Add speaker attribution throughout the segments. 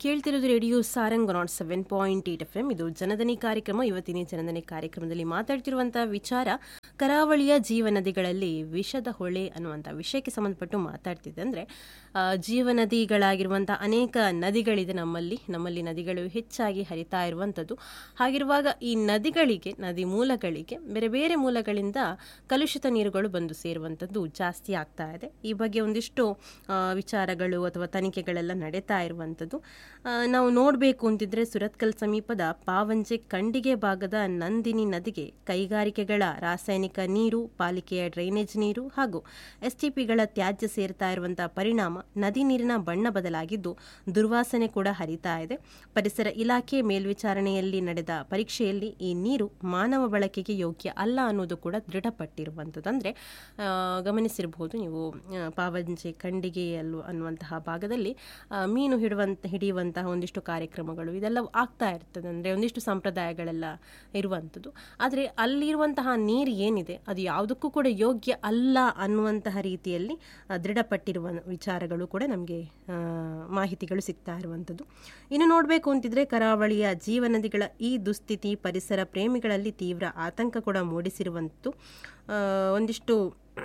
Speaker 1: ಕೇಳ್ತಿರೋದು radio Sarang nought seven point eight F M ಇದು ಜನದನಿ ಕಾರ್ಯಕ್ರಮ ಇವತ್ತಿನ ಜನದನಿ ಕಾರ್ಯಕ್ರಮದಲ್ಲಿ ಮಾತಾಡ್ತಿರುವಂತಹ ವಿಚಾರ ಕರಾವಳಿಯ ಜೀವನದಿಗಳಲ್ಲಿ ವಿಷದ ಹೊಳೆ ಅನ್ನುವಂಥ ವಿಷಯಕ್ಕೆ ಸಂಬಂಧಪಟ್ಟು ಮಾತಾಡ್ತಿದ್ದೆ ಅಂದರೆ ಜೀವನದಿಗಳಾಗಿರುವಂಥ ಅನೇಕ ನದಿಗಳಿದೆ ನಮ್ಮಲ್ಲಿ ನಮ್ಮಲ್ಲಿ ನದಿಗಳು ಹೆಚ್ಚಾಗಿ ಹರಿತಾ ಇರುವಂಥದ್ದು ಹಾಗಿರುವಾಗ ಈ ನದಿಗಳಿಗೆ ನದಿ ಮೂಲಗಳಿಗೆ ಬೇರೆ ಬೇರೆ ಮೂಲಗಳಿಂದ ಕಲುಷಿತ ನೀರುಗಳು ಬಂದು ಸೇರುವಂಥದ್ದು ಜಾಸ್ತಿ ಆಗ್ತಾ ಇದೆ ಈ ಬಗ್ಗೆ ಒಂದಿಷ್ಟು ಆ, ವಿಚಾರಗಳು ಅಥವಾ ತನಿಖೆಗಳೆಲ್ಲ ನಡೀತಾ ಇರುವಂಥದ್ದು ಆ, ನಾವು ನೋಡಬೇಕು ಅಂತಿದ್ರೆ ಸುರತ್ಕಲ್ ಸಮೀಪದ ಪಾವಂಜೆ ಕಂಡಿಗೆ ಭಾಗದ ನಂದಿನಿ ನದಿಗೆ ಕೈಗಾರಿಕೆಗಳ ರಾಸಾಯನಿಕ ನೀರು ಪಾಲಿಕೆಯ ಡ್ರೈನೇಜ್ ನೀರು ಹಾಗೂ ಎಸ್ಟಿಪಿಗಳ ತ್ಯಾಜ್ಯ ಸೇರ್ತಾ ಇರುವಂತಹ ಪರಿಣಾಮ ನದಿ ನೀರಿನ ಬಣ್ಣ ಬದಲಾಗಿದ್ದು ದುರ್ವಾಸನೆ ಕೂಡ ಹರಿತಾ ಇದೆ ಪರಿಸರ ಇಲಾಖೆ ಮೇಲ್ವಿಚಾರಣೆಯಲ್ಲಿ ನಡೆದ ಪರೀಕ್ಷೆಯಲ್ಲಿ ಈ ನೀರು ಮಾನವ ಬಳಕೆಗೆ ಯೋಗ್ಯ ಅಲ್ಲ ಅನ್ನೋದು ಕೂಡ ದೃಢಪಟ್ಟಿರುವಂಥದ್ದು ಅಂದರೆ ಗಮನಿಸಿರಬಹುದು ನೀವು ಆ, ಪಾವಂಜೆ ಕಂಡಿಗೆ ಅಲ್ವ ಅನ್ನುವಂತಹ ಭಾಗದಲ್ಲಿ ಆ, ಮೀನು ಹಿಡುವಂತ ಹಿಡಿಯುವಂತಹ ಒಂದಿಷ್ಟು ಕಾರ್ಯಕ್ರಮಗಳು ಇದೆಲ್ಲ ಆಗ್ತಾ ಇರ್ತದೆ ಅಂದರೆ ಒಂದಿಷ್ಟು ಸಂಪ್ರದಾಯಗಳೆಲ್ಲ ಇರುವಂಥದ್ದು ಆದರೆ ಅಲ್ಲಿರುವಂತಹ ನೀರು ಏನಿದೆ ಅದು ಯಾವುದಕ್ಕೂ ಕೂಡ ಯೋಗ್ಯ ಅಲ್ಲ ಅನ್ನುವಂತಹ ರೀತಿಯಲ್ಲಿ ಆ, ದೃಢಪಟ್ಟಿರುವ ವಿಚಾರಗಳು ಕೂಡ ನಮಗೆ ಮಾಹಿತಿಗಳು ಸಿಗ್ತಾ ಇರುವಂಥದ್ದು ಇನ್ನು ನೋಡಬೇಕು ಅಂತಿದ್ರೆ ಕರಾವಳಿಯ ಜೀವನದಿಗಳ ಈ ದುಸ್ಥಿತಿ ಪರಿಸರ ಪ್ರೇಮಿಗಳಲ್ಲಿ ತೀವ್ರ ಆತಂಕ ಕೂಡ ಮೂಡಿಸಿರುವಂಥದ್ದು ಆ, ಒಂದಿಷ್ಟು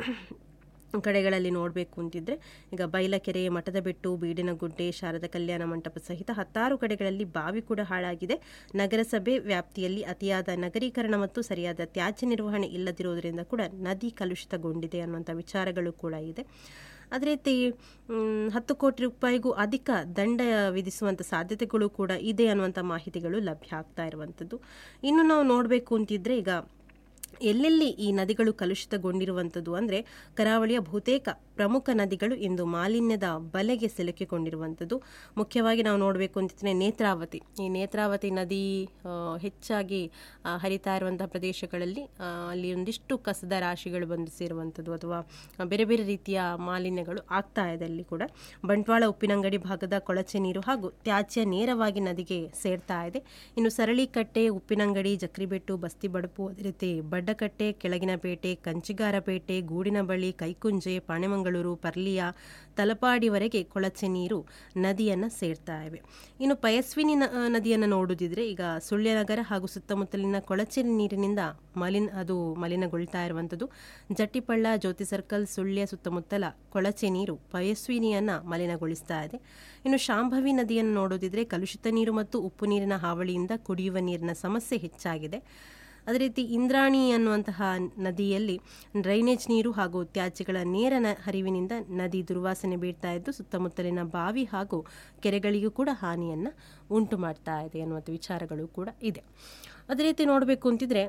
Speaker 1: ಕಡೆಗಳಲ್ಲಿ ನೋಡಬೇಕು ಅಂತಿದ್ರೆ ಈಗ ಬೈಲಕೆರೆ ಮಠದ ಬೆಟ್ಟು ಬೀಡಿನಗುಡ್ಡೆ ಶಾರದಾ ಕಲ್ಯಾಣ ಮಂಟಪ ಸಹಿತ ಹತ್ತಾರು ಕಡೆಗಳಲ್ಲಿ ಬಾವಿ ಕೂಡ ಹಾಳಾಗಿದೆ ನಗರಸಭೆ ವ್ಯಾಪ್ತಿಯಲ್ಲಿ ಅತಿಯಾದ ನಗರೀಕರಣ ಮತ್ತು ಸರಿಯಾದ ತ್ಯಾಜ್ಯ ನಿರ್ವಹಣೆ ಇಲ್ಲದಿರುವುದರಿಂದ ಕೂಡ ನದಿ ಕಲುಷಿತಗೊಂಡಿದೆ ಅನ್ನುವಂಥ ವಿಚಾರಗಳು ಕೂಡ ಇದೆ ಅದೇ ರೀತಿ ಮ್, ಹತ್ತು ಕೋಟಿ ರೂಪಾಯಿಗೂ ಅಧಿಕ ದಂಡ ವಿಧಿಸುವಂಥ ಸಾಧ್ಯತೆಗಳು ಕೂಡ ಇದೆ ಅನ್ನುವಂಥ ಮಾಹಿತಿಗಳು ಲಭ್ಯ ಆಗ್ತಾ ಇರುವಂಥದ್ದು ಇನ್ನು ನಾವು ನೋಡಬೇಕು ಅಂತಿದ್ರೆ ಈಗ ಎಲ್ಲೆಲ್ಲಿ ಈ ನದಿಗಳು ಕಲುಷಿತಗೊಂಡಿರುವಂಥದ್ದು ಅಂದರೆ ಕರಾವಳಿಯ ಬಹುತೇಕ ಪ್ರಮುಖ ನದಿಗಳು ಇಂದು ಮಾಲಿನ್ಯದ ಬಲೆಗೆ ಸಿಲುಕಿಕೊಂಡಿರುವಂಥದ್ದು ಮುಖ್ಯವಾಗಿ ನಾವು ನೋಡಬೇಕು ಅಂತಿದ್ರೆ ನೇತ್ರಾವತಿ ಈ ನೇತ್ರಾವತಿ ನದಿ ಆ, ಹೆಚ್ಚಾಗಿ ಆ, ಹರಿತಾ ಇರುವಂತಹ ಪ್ರದೇಶಗಳಲ್ಲಿ ಆ, ಅಲ್ಲಿ ಒಂದಿಷ್ಟು ಕಸದ ರಾಶಿಗಳು ಬಂದು ಸೇರುವಂಥದ್ದು ಅಥವಾ ಬೇರೆ ಬೇರೆ ರೀತಿಯ ಮಾಲಿನ್ಯಗಳು ಆಗ್ತಾ ಇದೆ ಅಲ್ಲಿ ಕೂಡ ಬಂಟ್ವಾಳ ಉಪ್ಪಿನಂಗಡಿ ಭಾಗದ ಕೊಳಚೆ ನೀರು ಹಾಗೂ ತ್ಯಾಜ್ಯ ನೇರವಾಗಿ ನದಿಗೆ ಸೇರ್ತಾ ಇದೆ ಇನ್ನು ಸರಳಿಕಟ್ಟೆ ಉಪ್ಪಿನಂಗಡಿ ಜಕ್ರಿಬೆಟ್ಟು ಬಸ್ತಿ ಬಡಪು ಅದೇ ರೀತಿ ಬಡ್ಡಕಟ್ಟೆ ಕೆಳಗಿನಪೇಟೆ ಕಂಚಿಗಾರಪೇಟೆ ಗೂಡಿನ ಬಳಿ ಕೈಕುಂಜೆ ಪಾಣೆಮಂಗಳೂರು ಪರ್ಲಿಯ ತಲಪಾಡಿವರೆಗೆ ಕೊಳಚೆ ನೀರು ನದಿಯನ್ನು ಸೇರ್ತಾ ಇವೆ ಇನ್ನು ಪಯಸ್ವಿನಿ ನ- ನದಿಯನ್ನು ನೋಡುದಿದ್ರೆ ಈಗ ಸುಳ್ಯನಗರ ಹಾಗೂ ಸುತ್ತಮುತ್ತಲಿನ ಕೊಳಚೆ ನೀರಿನಿಂದ ಮಲಿನ ಅದು ಮಲಿನಗೊಳ್ತಾ ಇರುವಂಥದ್ದು ಜಟ್ಟಿಪಳ್ಳ ಜ್ಯೋತಿ ಸರ್ಕಲ್ ಸುಳ್ಯ ಸುತ್ತಮುತ್ತಲ ಕೊಳಚೆ ನೀರು ಪಯಸ್ವಿನಿಯನ್ನು ಮಲಿನಗೊಳಿಸ್ತಾ ಇದೆ ಇನ್ನು ಶಾಂಭವಿ ನದಿಯನ್ನು ನೋಡೋದಿದ್ರೆ ಕಲುಷಿತ ನೀರು ಮತ್ತು ಉಪ್ಪು ನೀರಿನ ಹಾವಳಿಯಿಂದ ಕುಡಿಯುವ ನೀರಿನ ಸಮಸ್ಯೆ ಹೆಚ್ಚಾಗಿದೆ ಅದೇ ರೀತಿ ಇಂದ್ರಾಣಿ ಅನ್ನುವಂತಹ ನದಿಯಲ್ಲಿ ಡ್ರೈನೇಜ್ ನೀರು ಹಾಗೂ ತ್ಯಾಜ್ಯಗಳ ನೇರ ನ- ಹರಿವಿನಿಂದ ನದಿ ದುರ್ವಾಸನೆ ಬೀಳ್ತಾ ಇದ್ದು ಸುತ್ತಮುತ್ತಲಿನ ಬಾವಿ ಹಾಗೂ ಕೆರೆಗಳಿಗೂ ಕೂಡ ಹಾನಿಯನ್ನು ಉಂಟು ಮಾಡ್ತಾ ಇದೆ ಅನ್ನುವಂಥ ವಿಚಾರಗಳು ಕೂಡ ಇದೆ ಅದೇ ರೀತಿ ನೋಡಬೇಕು ಅಂತಿದ್ರೆ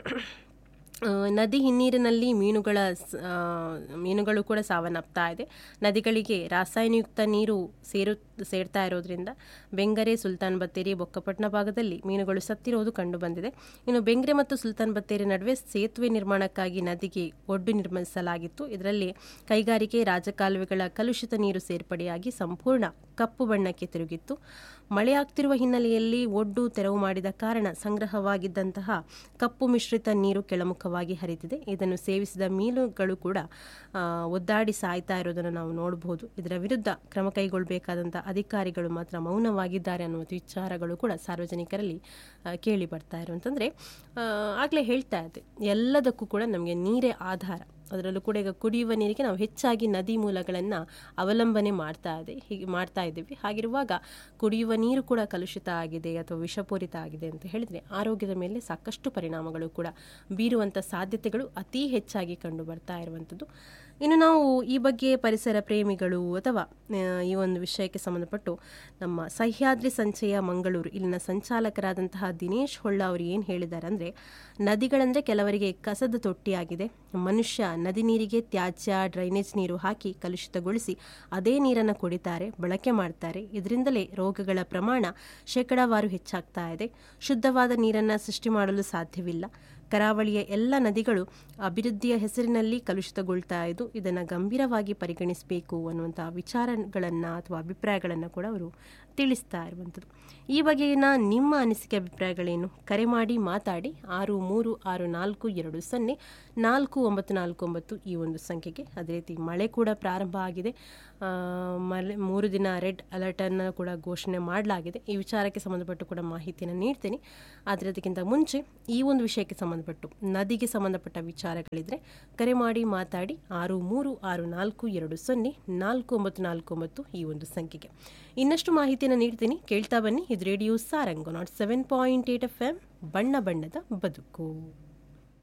Speaker 1: ಆ, ನದಿ ಹಿನ್ನೀರಿನಲ್ಲಿ ಮೀನುಗಳ ಸ- ಆ, ಮೀನುಗಳು ಕೂಡ ಸಾವನ್ನಪ್ತಾ ಇದೆ ನದಿಗಳಿಗೆ ರಾಸಾಯನಯುಕ್ತ ನೀರು ಸೇರು ಸೇರ್ತಾ ಇರೋದ್ರಿಂದ ಬೆಂಗರೆ ಸುಲ್ತಾನ್ ಬತ್ತೇರಿ ಬೊಕ್ಕಪಟ್ಟಣ ಭಾಗದಲ್ಲಿ ಮೀನುಗಳು ಸತ್ತಿರೋದು ಕಂಡುಬಂದಿದೆ ಇನ್ನು ಬೆಂಗ್ರೆ ಮತ್ತು ಸುಲ್ತಾನ್ ಬತ್ತೇರಿ ನಡುವೆ ಸೇತುವೆ ನಿರ್ಮಾಣಕ್ಕಾಗಿ ನದಿಗೆ ಒಡ್ಡು ನಿರ್ಮಿಸಲಾಗಿತ್ತು ಇದರಲ್ಲಿ ಕೈಗಾರಿಕೆ ರಾಜಕಾಲುವೆಗಳ ಕಲುಷಿತ ನೀರು ಸೇರ್ಪಡೆಯಾಗಿ ಸಂಪೂರ್ಣ ಕಪ್ಪು ಬಣ್ಣಕ್ಕೆ ತಿರುಗಿತ್ತು ಮಳೆ ಆಗ್ತಿರುವ ಹಿನ್ನೆಲೆಯಲ್ಲಿ ಒಡ್ಡು ತೆರವು ಮಾಡಿದ ಕಾರಣ ಸಂಗ್ರಹವಾಗಿದ್ದಂತಹ ಕಪ್ಪು ಮಿಶ್ರಿತ ನೀರು ಕೆಳಮುಖವಾಗಿ ಹರಿದಿದೆ ಇದನ್ನು ಸೇವಿಸಿದ ಮೀನುಗಳು ಕೂಡ ಆ, ಒದ್ದಾಡಿ ಸಾಯ್ತಾ ಇರೋದನ್ನು ನಾವು ನೋಡಬಹುದು ಇದರ ವಿರುದ್ಧ ಕ್ರಮ ಕೈಗೊಳ್ಳಬೇಕಾದಂಥ ಅಧಿಕಾರಿಗಳು ಮಾತ್ರ ಮೌನವಾಗಿದ್ದಾರೆ ಅನ್ನುವ ವಿಚಾರಗಳು ಕೂಡ ಸಾರ್ವಜನಿಕರಲ್ಲಿ ಆ, ಕೇಳಿ ಬರ್ತಾ ಇರುವಂತಂದ್ರೆ ಆಗಲೇ ಹೇಳ್ತಾ ಇದ್ದೆ ಎಲ್ಲದಕ್ಕೂ ಕೂಡ ನಮಗೆ ನೀರೇ ಆಧಾರ ಅದರಲ್ಲೂ ಕೂಡ ಈಗ ಕುಡಿಯುವ ನೀರಿಗೆ ನಾವು ಹೆಚ್ಚಾಗಿ ನದಿ ಮೂಲಗಳನ್ನು ಅವಲಂಬನೆ ಮಾಡ್ತಾ ಇದೆ ಹೀಗೆ ಮಾಡ್ತಾ ಇದ್ದೀವಿ ಹಾಗಿರುವಾಗ ಕುಡಿಯುವ ನೀರು ಕೂಡ ಕಲುಷಿತ ಆಗಿದೆ ಅಥವಾ ವಿಷಪೂರಿತ ಆಗಿದೆ ಅಂತ ಹೇಳಿದರೆ ಆರೋಗ್ಯದ ಮೇಲೆ ಸಾಕಷ್ಟು ಪರಿಣಾಮಗಳು ಕೂಡ ಬೀರುವಂಥ ಸಾಧ್ಯತೆಗಳು ಅತಿ ಹೆಚ್ಚಾಗಿ ಕಂಡು ಬರ್ತಾ ಇರುವಂಥದ್ದು ಇನ್ನು ನಾವು ಈ ಬಗ್ಗೆ ಪರಿಸರ ಪ್ರೇಮಿಗಳು ಅಥವಾ ಆ, ಈ ಒಂದು ವಿಷಯಕ್ಕೆ ಸಂಬಂಧಪಟ್ಟು ನಮ್ಮ ಸಹ್ಯಾದ್ರಿ ಸಂಚಯ ಮಂಗಳೂರು ಇಲ್ಲಿನ ಸಂಚಾಲಕರಾದಂತಹ ದಿನೇಶ್ ಹೊಳ್ಳ ಅವರು ಏನು ಹೇಳಿದ್ದಾರೆ ಅಂದರೆ ನದಿಗಳಂದರೆ ಕೆಲವರಿಗೆ ಕಸದ ತೊಟ್ಟಿಯಾಗಿದೆ ಮನುಷ್ಯ ನದಿ ನೀರಿಗೆ ತ್ಯಾಜ್ಯ ಡ್ರೈನೇಜ್ ನೀರು ಹಾಕಿ ಕಲುಷಿತಗೊಳಿಸಿ ಅದೇ ನೀರನ್ನು ಕುಡಿತಾರೆ ಬಳಕೆ ಮಾಡ್ತಾರೆ ಇದರಿಂದಲೇ ರೋಗಗಳ ಪ್ರಮಾಣ ಶೇಕಡಾವಾರು ಹೆಚ್ಚಾಗ್ತಾ ಇದೆ ಶುದ್ಧವಾದ ನೀರನ್ನು ಸೃಷ್ಟಿ ಮಾಡಲು ಸಾಧ್ಯವಿಲ್ಲ ಕರಾವಳಿಯ ಎಲ್ಲ ನದಿಗಳು ಅಭಿವೃದ್ಧಿಯ ಹೆಸರಿನಲ್ಲಿ ಕಲುಷಿತಗೊಳ್ತಾ ಇದ್ದು ಇದನ್ನು ಗಂಭೀರವಾಗಿ ಪರಿಗಣಿಸಬೇಕು ಅನ್ನುವಂಥ ವಿಚಾರಗಳನ್ನು ಅಥವಾ ಅಭಿಪ್ರಾಯಗಳನ್ನು ಕೂಡ ಅವರು ತಿಳಿಸ್ತಾ ಇರುವಂಥದ್ದು ಈ ಬಗೆಗಿನ ನಿಮ್ಮ ಅನಿಸಿಕೆ ಅಭಿಪ್ರಾಯಗಳೇನು ಕರೆ ಮಾಡಿ ಮಾತಾಡಿ ಆರು ಮೂರು ಆರು ನಾಲ್ಕು ಎರಡು ಸೊನ್ನೆ ನಾಲ್ಕು ಒಂಬತ್ತು ನಾಲ್ಕು ಒಂಬತ್ತು ಈ ಒಂದು ಸಂಖ್ಯೆಗೆ ಅದೇ ರೀತಿ ಮಳೆ ಕೂಡ ಪ್ರಾರಂಭ ಆಗಿದೆ ಆ, ಮಲೆ ಮೂರು ದಿನ ರೆಡ್ ಅಲರ್ಟನ್ನು ಕೂಡ ಘೋಷಣೆ ಮಾಡಲಾಗಿದೆ ಈ ವಿಚಾರಕ್ಕೆ ಸಂಬಂಧಪಟ್ಟು ಕೂಡ ಮಾಹಿತಿಯನ್ನು ನೀಡ್ತೀನಿ ಆದರೆ ಅದಕ್ಕಿಂತ ಮುಂಚೆ ಈ ಒಂದು ವಿಷಯಕ್ಕೆ ಸಂಬಂಧಪಟ್ಟು ನದಿಗೆ ಸಂಬಂಧಪಟ್ಟ ವಿಚಾರಗಳಿದ್ರೆ ಕರೆ ಮಾಡಿ ಮಾತಾಡಿ ಆರು ಮೂರು ಆರು ನಾಲ್ಕು ಎರಡು ಸೊನ್ನೆ ನಾಲ್ಕು ಒಂಬತ್ತು ನಾಲ್ಕು ಒಂಬತ್ತು ಈ ಒಂದು ಸಂಖ್ಯೆಗೆ ಇನ್ನಷ್ಟು ಮಾಹಿತಿಯನ್ನು ನೀಡ್ತೀನಿ ಕೇಳ್ತಾ ಬನ್ನಿ ಇದು radio Sarang nought seven point eight F M ಬಣ್ಣ ಬಣ್ಣದ ಬದುಕು